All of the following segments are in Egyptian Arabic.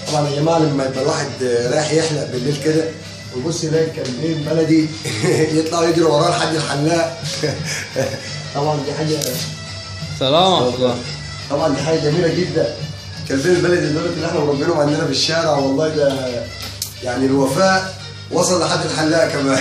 طبعا يا جماعه لما يبقى الواحد رايح يحلق بالليل كده ويبص يلاقي الكلبين بلدي يطلعوا يجروا وراه لحد الحلاق طبعا دي حاجه سلام ورحمة الله طبعا دي حاجه جميله جدا كلبين البلدي دول اللي احنا مربينهم عندنا في الشارع والله ده يعني الوفاء وصل لحد الحلاق كمان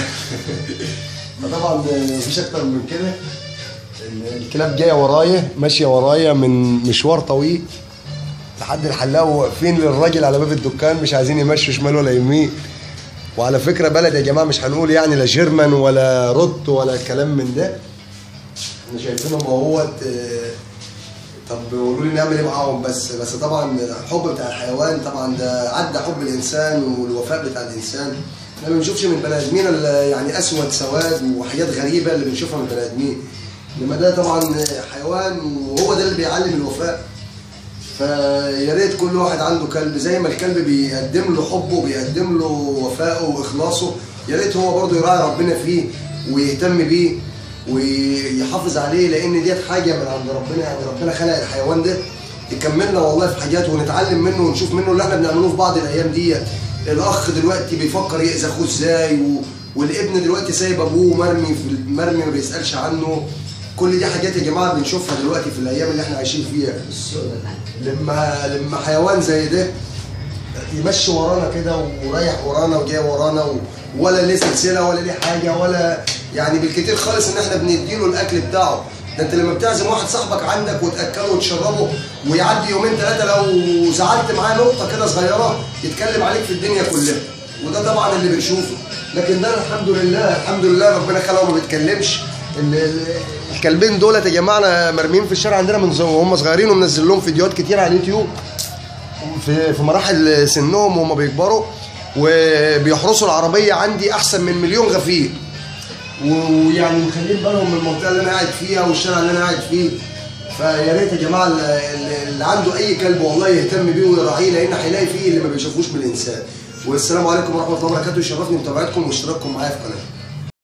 فطبعا مفيش اكتر من كده الكلاب جايه ورايا ماشيه ورايا من مشوار طويل لحد الحلاق واقفين للراجل على باب الدكان مش عايزين يمشوا شمال ولا يمين وعلى فكره بلد يا جماعه مش هنقول يعني لا جيرمان ولا روت ولا كلام من ده احنا شايفينهم اهوت آه، طب قولوا لي نعمل ايه معاهم بس بس طبعا الحب بتاع الحيوان طبعا ده عدى حب الانسان والوفاء بتاع الانسان احنا ما بنشوفش من البني ادمين الا يعني اسود سواد وحاجات غريبه اللي بنشوفها من البني ادمين انما ده طبعا حيوان وهو ده اللي بيعلم الوفاء فيا ريت كل واحد عنده كلب زي ما الكلب بيقدم له حبه بيقدم له وفائه واخلاصه يا ريت هو برضه يراعي ربنا فيه ويهتم بيه ويحافظ عليه لان ديت حاجه من عند ربنا يعني ربنا خلق الحيوان ده يكملنا والله في حاجات ونتعلم منه ونشوف منه اللي احنا بنعمله في بعض الايام ديت الاخ دلوقتي بيفكر يأذي اخوه ازاي و... والابن دلوقتي سايب ابوه مرمي في مرمي ما بيسالش عنه كل دي حاجات يا جماعه بنشوفها دلوقتي في الايام اللي احنا عايشين فيها لما لما حيوان زي ده يمشي ورانا كده ورايح ورانا وجاي ورانا و... ولا ليه سلسله ولا ليه حاجه ولا يعني بالكتير خالص ان احنا بنديله الاكل بتاعه ده انت لما بتعزم واحد صاحبك عندك وتاكله وتشربه ويعدي يومين ثلاثه لو زعلت معاه نقطه كده صغيره يتكلم عليك في الدنيا كلها وده طبعا اللي بنشوفه لكن ده الحمد لله الحمد لله ربنا خلقه ما بيتكلمش ال- ال- الكلبين دولت يا جماعه أنا مرميين في الشارع عندنا من زو- وهم صغيرين ومنزل لهم فيديوهات كتير على اليوتيوب في في مراحل سنهم وهم بيكبروا وبيحرسوا العربيه عندي احسن من مليون غفير ويعني مخلين بالهم من المنطقه اللي انا قاعد فيها والشارع اللي انا قاعد فيه فيا ريت يا جماعه اللي اللي عنده اي كلب والله يهتم بيه ويراعيه لان هيلاقي فيه اللي ما بيشوفوش من الانسان والسلام عليكم ورحمه الله وبركاته يشرفني متابعتكم واشتراككم معايا في قناتي